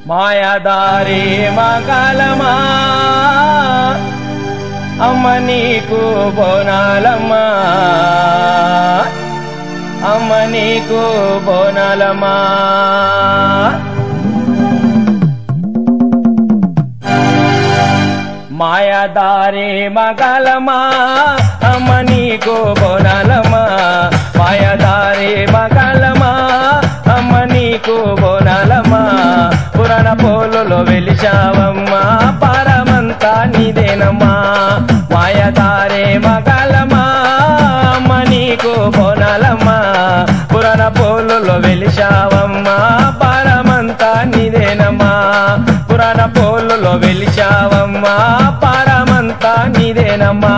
మాయదారి మగలమా అమ్మ నీకు బోనాలమ్మా అమ్మ నీకు బోనాలమ్మా మాయదారి మగలమా అమ్మ నీకు బోనాలమ్మా మాయదారి మగలమా అమ్మ నీకు బోనాలమ్మా పురాణ పోలులో వెలిశావమ్మా పరమంతా నీదేనమ్మా మాయదారి మగలమా అమ్మ నీకు బోనాలమ్మా పురాణ పోలులో వెలిశావమ్మా పరమంతా నీదేనమ్మా పురాణ పోలులో వెలిశావమ్మా పరమంతా నీదేనమ్మా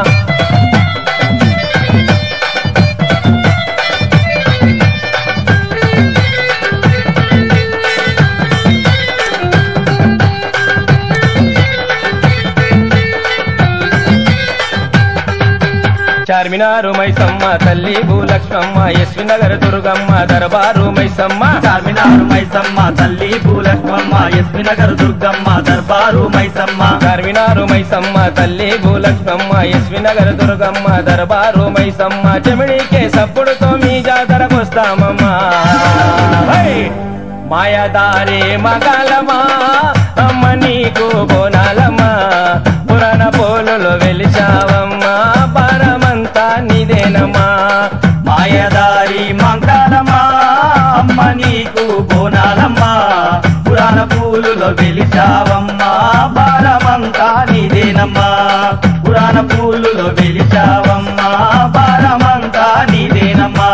చార్మినారు మైసమ్మ తల్లి భూలక్ష్మమ్మ ఎస్వి నగర్ దుర్గమ్మ దర్బారు మైసమ్మ చార్మినారు మైసమ్మ తల్లి భూలక్ష్మమ్మ ఎస్వి నగర్ దుర్గమ్మ దర్బారు మైసమ్మ చార్మినారు మైసమ్మ తల్లి భూలక్ష్మమ్మ ఎస్వి నగర్ దుర్గమ్మ దర్బారు మైసమ్మ చెమిడికే సప్పుడుతో మీ జాతరకొస్తామమ్మా హై! మాయదారి మగలమా అమ్మ నీకు బోనాలమ్మా పురాణ పోలులో వెలిచావమ్మా పరమంతా నీదేనమ్మా మాయదారి మంగళమా అమ్మ నీకు బోనాలమ్మా పురాణ పూలులో వెలిచావమ్మా భారమంతా నీదేనమ్మా పురాణ పూలులో వెలిచావమ్మా భారమంతా నీదేనమ్మా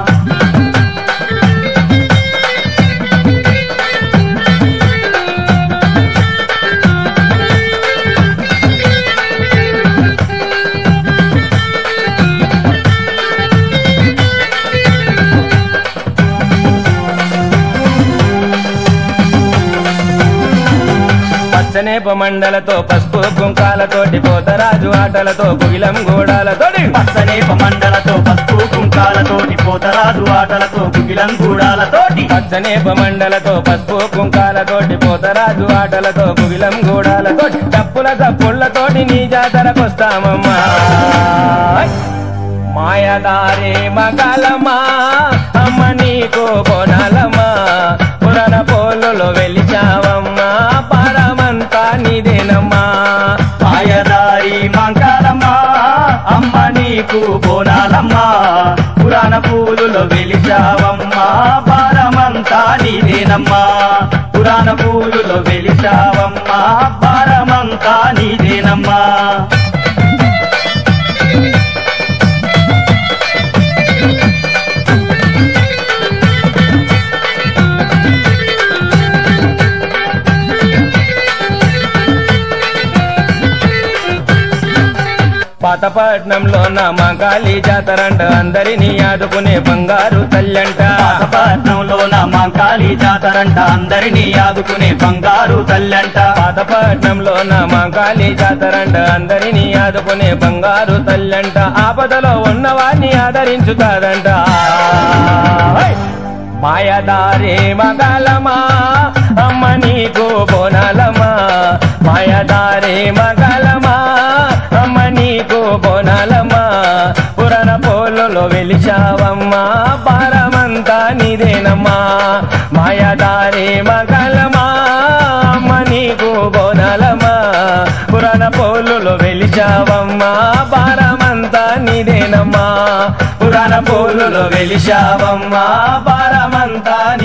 పచ్చనేప మండలతో పసుపు కుంకాలతోటి పోతరాజు ఆటలతో కుగిలం గూడాలతోటి పచ్చనేప మండలతో పసుపు కుంకాలతోటి పోతరాజు ఆటలతో కుగిలం గూడాలతోటి పచ్చనేప మండలతో పసుపు కుంకాలతోటి పోతరాజు ఆటలతో కుగిలం గూడాలతోటి తప్పుల తప్పుళ్లతోటి నీ జాతరకొస్తామమ్మా మాయదారి మగలమా అమ్మ నీకు బోనాలమ్మా పురాణ పోలులో వెలిచావమ్మా పరమంతా నీదేనమ్మా మాయదారి మంగళమ్మా అమ్మ నీకు బోనాలమ్మా పురాణ పూలులో వెలిచావమ్మా భారమంతా నీదేనమ్మా పురాణ పూలులో వెలిచావమ్మా భారమంతా నీదేనమ్మా పాతపట్నంలో నా మంగాళి జాతరంట అందరినీ ఆదుకునే బంగారు తల్లంట పాతపట్నంలో నా మంకాళి జాతరంట అందరినీ ఆదుకునే బంగారు తల్లంట పాతపట్నంలో నా మంగాళి జాతరంట అందరినీ ఆదుకునే బంగారు తల్లంట ఆపదలో ఉన్నవారిని ఆదరించుతాదంట హై! మాయదారి మగలమా అమ్మ నీకు బోనాలమ్మా మాయదారి మగలమా అమ్మ నీకు బోనాలమ్మా పురాణ పోలులో వెలిచావమ్మా పరమంతా నీదేనమ్మా మాయదారి మగలమా అమ్మ నీకు బోనాలమ్మా పురాణ పోలులో వెలిచావమ్మా పరమంతా నీదేనమ్మా పురాణ పోలులో వెలిచావమ్మా పరమంతా